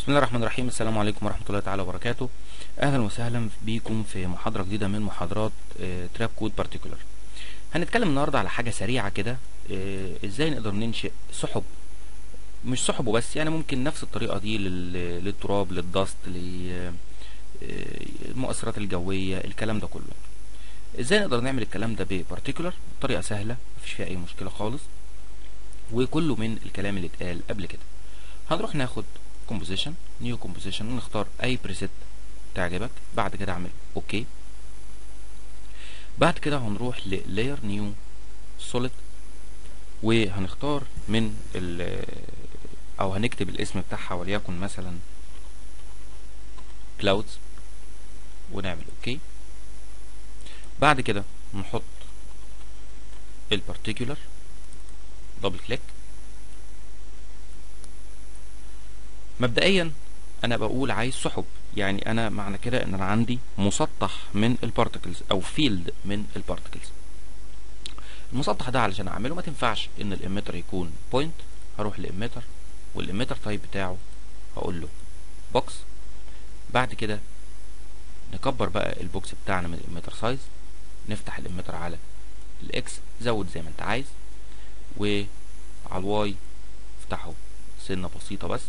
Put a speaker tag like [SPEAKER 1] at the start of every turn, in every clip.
[SPEAKER 1] بسم الله الرحمن الرحيم السلام عليكم ورحمة الله تعالى وبركاته أهلا وسهلا بيكم في محاضرة جديدة من محاضرات تراب كود بارتيكولر هنتكلم النهاردة على حاجة سريعة كده آه، ازاي نقدر ننشئ سحب مش سحب وبس يعني ممكن نفس الطريقة دي لل- للتراب للدست للمؤثرات الجوية الكلام ده كله ازاي نقدر نعمل الكلام ده ببارتيكولر طريقة سهلة مفيش فيها أي مشكلة خالص وكله من الكلام اللي اتقال قبل كده هنروح ناخد كومبوزيشن نيو كومبوزيشن ونختار اي بريسيت تعجبك بعد كده اعمل اوكي بعد كده هنروح للاير نيو سوليد وهنختار من ال او هنكتب الاسم بتاعها وليكن مثلا كلاودز ونعمل اوكي بعد كده نحط البارتيكولر دبل كليك مبدئيا انا بقول عايز سحب يعني انا معنى كده ان انا عندي مسطح من البارتكلز او فيلد من البارتكلز المسطح ده علشان اعمله ما تنفعش ان الاميتر يكون بوينت هروح للاميتر والاميتر تايب بتاعه هقول له بوكس بعد كده نكبر بقى البوكس بتاعنا من الاميتر سايز نفتح الاميتر على الاكس زود زي ما انت عايز وعلى الواي افتحه سنة بسيطة بس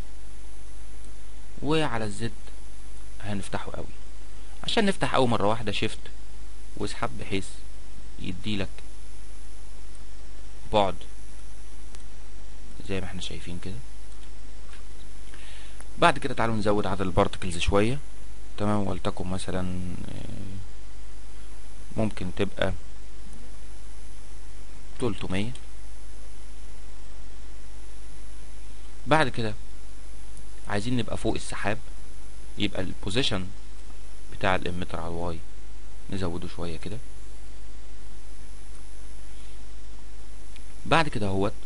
[SPEAKER 1] وعلى الزد هنفتحه قوي عشان نفتح اول مرة واحدة شيفت واسحب بحيث يديلك بعد زي ما احنا شايفين كده بعد كده تعالوا نزود عدد البارتكلز شوية تمام ولتكن مثلا آه، ممكن تبقى 300 بعد كده عايزين نبقى فوق السحاب يبقى البوزيشن بتاع الاميتر على الواي نزوده شوية كده بعد كده اهوت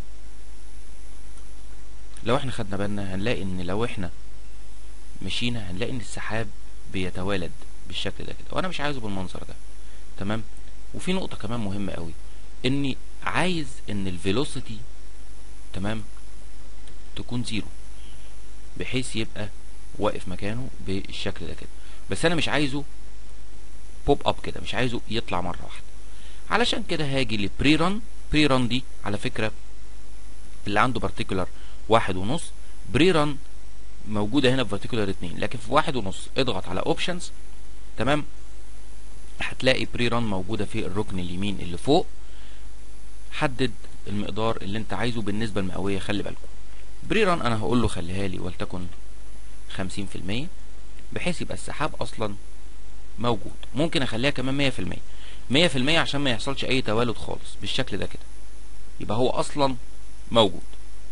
[SPEAKER 1] لو احنا خدنا بالنا هنلاقي ان لو احنا مشينا هنلاقي ان السحاب بيتوالد بالشكل ده كده وانا مش عايزه بالمنظر ده تمام وفي نقطة كمان مهمة قوي اني عايز ان الفيلوسيتي تمام تكون زيرو بحيث يبقى واقف مكانه بالشكل ده كده بس انا مش عايزه بوب اب كده مش عايزه يطلع مره واحده علشان كده هاجي لبري ران بري ران دي على فكره اللي عنده بارتيكولار واحد ونص بري ران موجوده هنا في بارتيكولار اتنين لكن في واحد ونص اضغط على اوبشنز تمام هتلاقي بري ران موجوده في الركن اليمين اللي فوق حدد المقدار اللي انت عايزه بالنسبه المئويه خلي بالكم بري ران انا هقول له خليها لي ولتكن 50% بحيث يبقى السحاب اصلا موجود ممكن اخليها كمان 100% 100% عشان ما يحصلش اي توالد خالص بالشكل ده كده يبقى هو اصلا موجود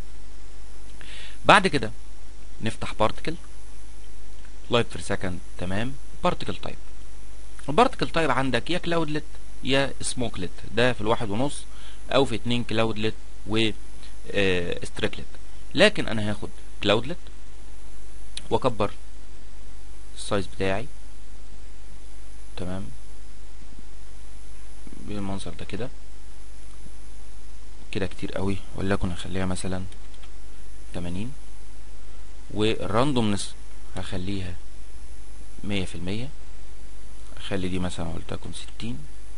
[SPEAKER 1] بعد كده نفتح بارتكل لايت بير سكند تمام بارتكل تايب البارتكل تايب عندك يا كلاودلت يا سموكلت ده في الواحد ونص او في اتنين كلاودلت و آه، ستريكلت لكن انا هاخد كلاودلت واكبر السايز بتاعي تمام بالمنظر ده كده كده كتير قوي وليكن هخليها مثلا 80 والراندومنس هخليها 100% اخلي دي مثلا ولتكن 60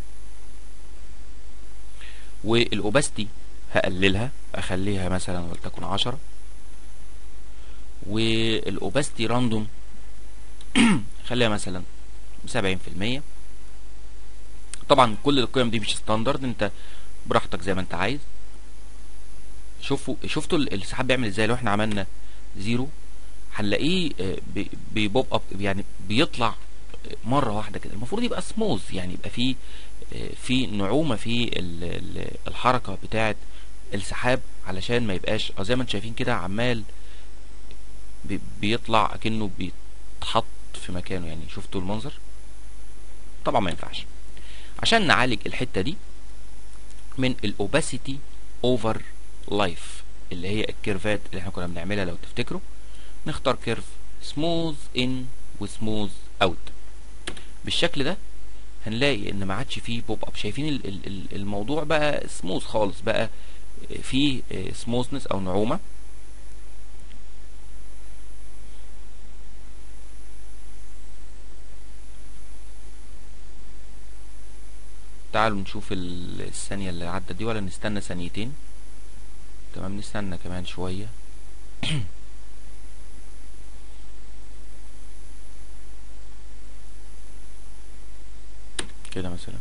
[SPEAKER 1] والاوباستي هقللها اخليها مثلا ولتكن 10 والاوباستي راندوم خليها مثلا 70% طبعا كل القيم دي مش ستاندرد انت براحتك زي ما انت عايز شوفوا شفتوا ال- السحاب بيعمل ازاي لو احنا عملنا زيرو هنلاقيه آه، بي- بيبوب اب يعني بيطلع مره واحده كده المفروض يبقى سموز يعني يبقى فيه آه، في نعومه في ال- ال- الحركه بتاعه السحاب علشان ما يبقاش اه زي ما انتم شايفين كده عمال بي- بيطلع اكنه بيتحط في مكانه يعني شفتوا المنظر طبعا ما ينفعش عشان نعالج الحته دي من الاوباسيتي اوفر لايف اللي هي الكيرفات اللي احنا كنا بنعملها لو تفتكروا نختار كيرف سموث ان وسموث اوت بالشكل ده هنلاقي ان ما عادش فيه بوب اب شايفين ال- ال- ال- الموضوع بقى سموث خالص بقى فيه سموثنس او نعومه تعالوا نشوف ال- الثانية اللي عدت دي ولا نستنى ثانيتين تمام نستنى كمان شوية كده مثلا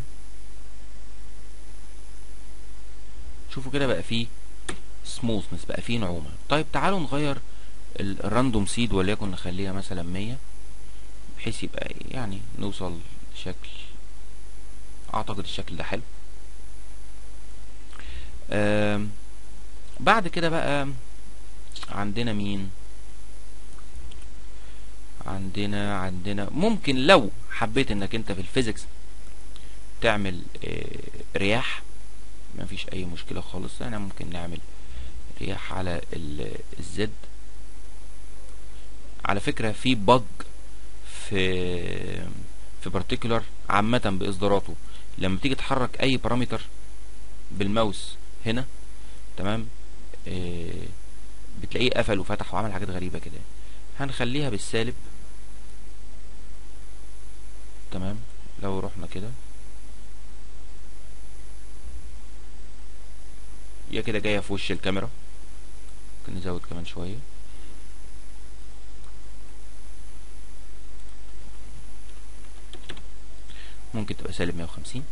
[SPEAKER 1] شوفوا كده بقى فيه سموثنس بقى فيه نعومة طيب تعالوا نغير ال- الراندوم سيد وليكن نخليها مثلا مية بحيث يبقى يعني نوصل لشكل اعتقد الشكل ده حلو آم، بعد كده بقى عندنا مين عندنا عندنا ممكن لو حبيت انك انت في الفيزيكس تعمل آه، رياح مفيش اي مشكلة خالص انا ممكن نعمل رياح على ال- الزد على فكرة في بج في في بارتيكولار عامة بإصداراته لما تيجي تحرك أي بارامتر بالماوس هنا تمام آه بتلاقيه قفل وفتح وعمل حاجات غريبة كده هنخليها بالسالب تمام لو رحنا كده هي كده جاية في وش الكاميرا ممكن نزود كمان شوية ممكن تبقى سالب 150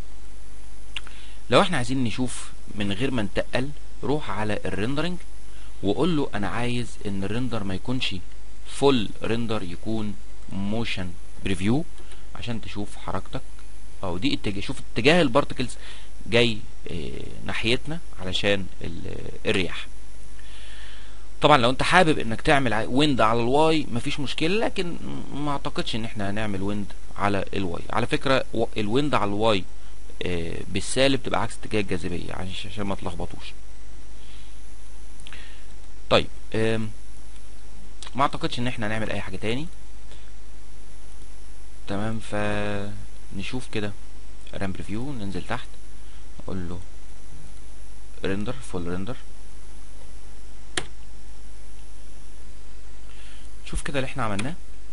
[SPEAKER 1] لو احنا عايزين نشوف من غير ما نتقل روح على الريندرنج وقول له انا عايز ان الريندر ما يكونش فول ريندر يكون موشن بريفيو عشان تشوف حركتك او دي اتجاه شوف اتجاه البارتكلز جاي اه ناحيتنا علشان ال- الرياح طبعا لو انت حابب انك تعمل ع- ويند على الواي مفيش مشكله لكن ما اعتقدش ان احنا هنعمل ويند على الواي على فكره و- الويند على الواي آه، بالسالب تبقى عكس اتجاه الجاذبيه عش- عشان ما تلخبطوش طيب آم، ما اعتقدش ان احنا هنعمل اي حاجه تاني تمام فنشوف كده رام ريفيو ننزل تحت نقول له ريندر فول ريندر شوف كده اللي احنا عملناه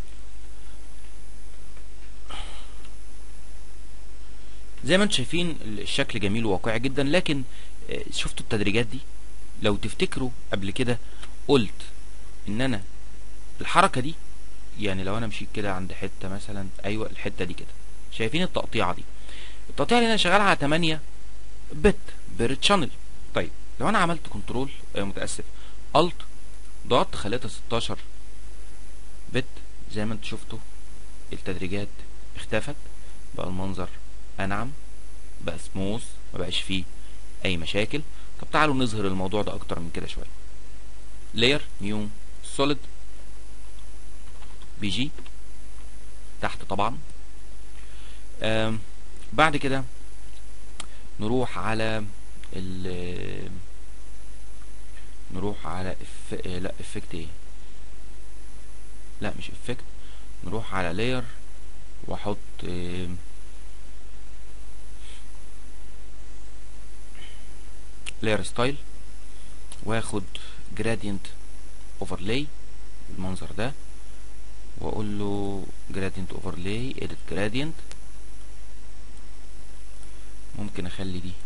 [SPEAKER 1] زي ما انتم شايفين الشكل جميل وواقعي جدا لكن آه، شفتوا التدريجات دي لو تفتكروا قبل كده قلت ان انا الحركه دي يعني لو انا مشيت كده عند حته مثلا ايوه الحته دي كده شايفين التقطيعه دي التقطيعه اللي انا شغال على 8 بت بير شانل طيب لو انا عملت كنترول آه متاسف الت ضغطت خليتها 16 بت زي ما انتوا شفتوا التدريجات اختفت بقى المنظر انعم بقى سموث ما بقاش فيه اي مشاكل طب تعالوا نظهر الموضوع ده اكتر من كده شويه لاير نيو سوليد بي جي تحت طبعا آم، بعد كده نروح على ال نروح على اف... آه، لا افكت ايه لا مش افكت نروح على لاير واحط آم، لاير ستايل واخد جرادينت اوفرلاي المنظر ده واقول له جرادينت اوفرلاي اديت جرادينت ممكن اخلي دي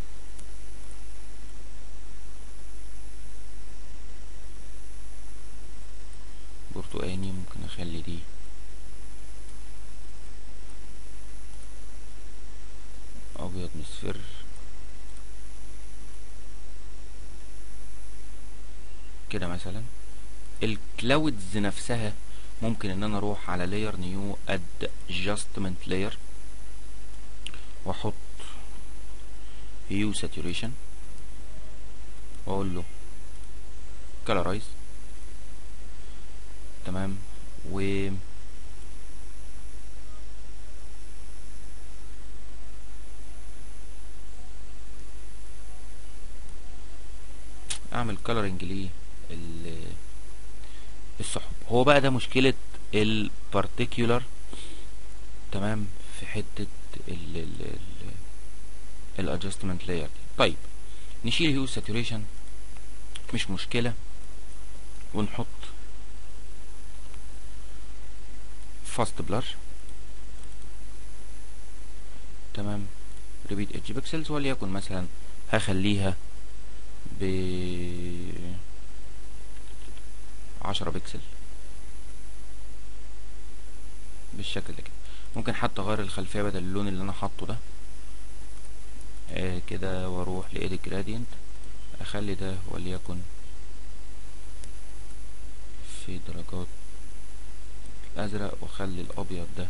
[SPEAKER 1] برتقاني ممكن اخلي دي ابيض مصفر كده مثلا الكلاودز نفسها ممكن ان انا اروح على لاير نيو ادجستمنت لاير واحط هيو ساتوريشن واقول له كلارايز تمام و اعمل كلرنج ليه ال- السحب هو بقى ده مشكلة البارتيكولار تمام في حتة ال ال ال الادجستمنت لاير دي طيب نشيل هيو ساتوريشن مش مشكلة ونحط فاست بلر تمام ريبيت ايدج بيكسلز وليكن مثلا هخليها ب عشرة بكسل بالشكل ده كده ممكن حتى اغير الخلفيه بدل اللون اللي انا حاطه ده آه كده واروح لايديت جرادينت اخلي ده وليكن في درجات الازرق واخلي الابيض ده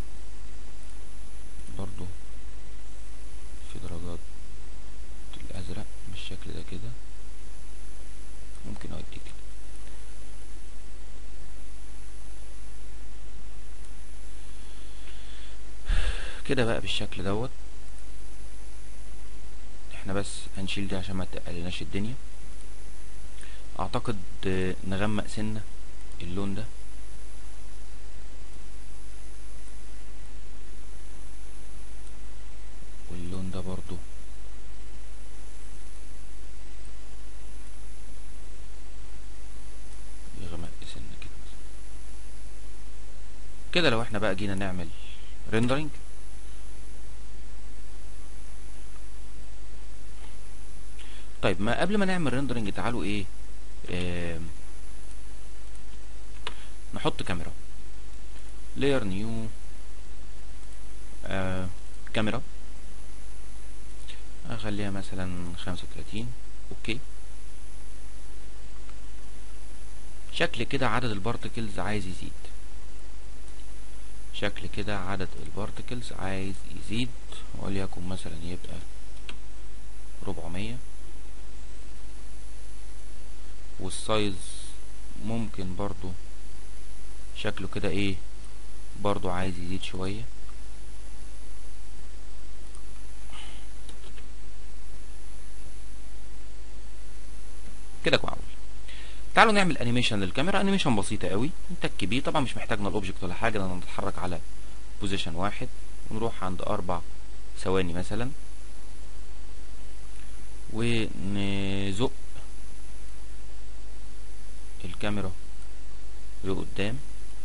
[SPEAKER 1] برضو في درجات الازرق بالشكل ده كده ممكن اودي كده كده بقى بالشكل دوت احنا بس هنشيل دي عشان ما تقلناش الدنيا اعتقد آه، نغمق سنة اللون ده واللون ده برضو يغمق سنة كده مثلا كده لو احنا بقى جينا نعمل ريندرنج طيب ما قبل ما نعمل ريندرنج تعالوا ايه آه نحط كاميرا layer new آه كاميرا اخليها مثلا خمسة وتلاتين اوكي شكل كده عدد البارتكلز عايز يزيد شكل كده عدد البارتكلز عايز يزيد وليكن مثلا يبقى ربعمية والسايز ممكن برضو شكله كده ايه برضو عايز يزيد شوية كده معقول تعالوا نعمل انيميشن للكاميرا انيميشن بسيطة قوي نتك بيه طبعا مش محتاجنا الاوبجكت ولا حاجة لان نتحرك على بوزيشن واحد ونروح عند اربع ثواني مثلا ونزق الكاميرا لقدام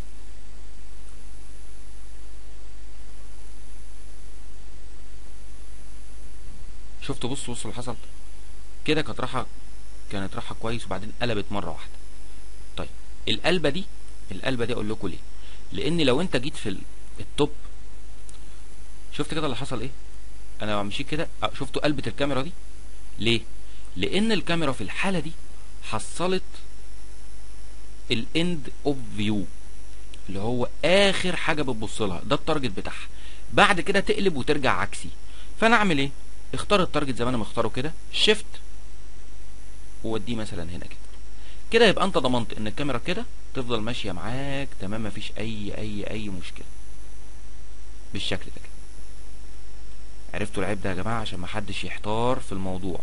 [SPEAKER 1] شفتوا بصوا بصوا اللي حصل كده كانت راحه كانت راحه كويس وبعدين قلبت مره واحده طيب القلبه دي القلبه دي اقول لكم ليه لان لو انت جيت في ال- التوب شفت كده اللي حصل ايه انا لما مشيت كده أه، شفتوا قلبة الكاميرا دي ليه لان الكاميرا في الحاله دي حصلت الاند اوف فيو اللي هو اخر حاجه بتبص لها ده التارجت بتاعها بعد كده تقلب وترجع عكسي فانا اعمل ايه اختار التارجت زي ما انا مختاره كده شيفت ووديه مثلا هنا كده كده يبقى انت ضمنت ان الكاميرا كده تفضل ماشيه معاك تمام مفيش اي اي اي مشكله بالشكل ده كده عرفتوا العيب ده يا جماعه عشان محدش يحتار في الموضوع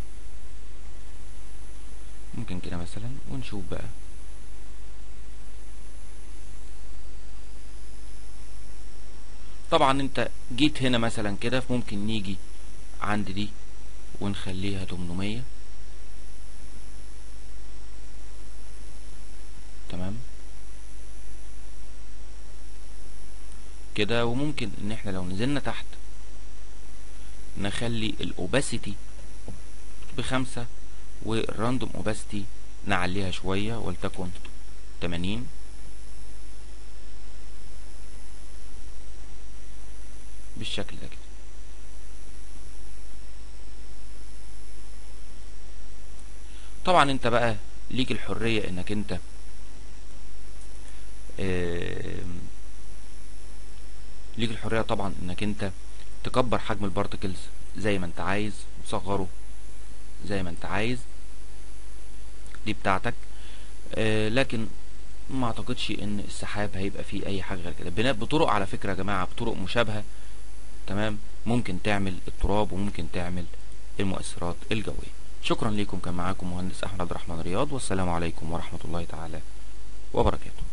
[SPEAKER 1] ممكن كده مثلا ونشوف بقى طبعا انت جيت هنا مثلا كده ممكن نيجي عند دي ونخليها 800 تمام كده وممكن ان احنا لو نزلنا تحت نخلي الاوباسيتي بخمسة والراندوم اوباسيتي نعليها شوية ولتكن 80 بالشكل ده كده طبعا انت بقى ليك الحرية انك انت آم، ليك الحرية طبعا انك انت تكبر حجم البارتكلز زي ما انت عايز وتصغره زي ما انت عايز دي بتاعتك آه، لكن ما اعتقدش ان السحاب هيبقى فيه اي حاجه غير كده بناء بطرق على فكره يا جماعه بطرق مشابهه تمام ممكن تعمل التراب وممكن تعمل المؤثرات الجويه شكرا لكم كان معاكم مهندس احمد عبد الرحمن رياض والسلام عليكم ورحمه الله تعالى وبركاته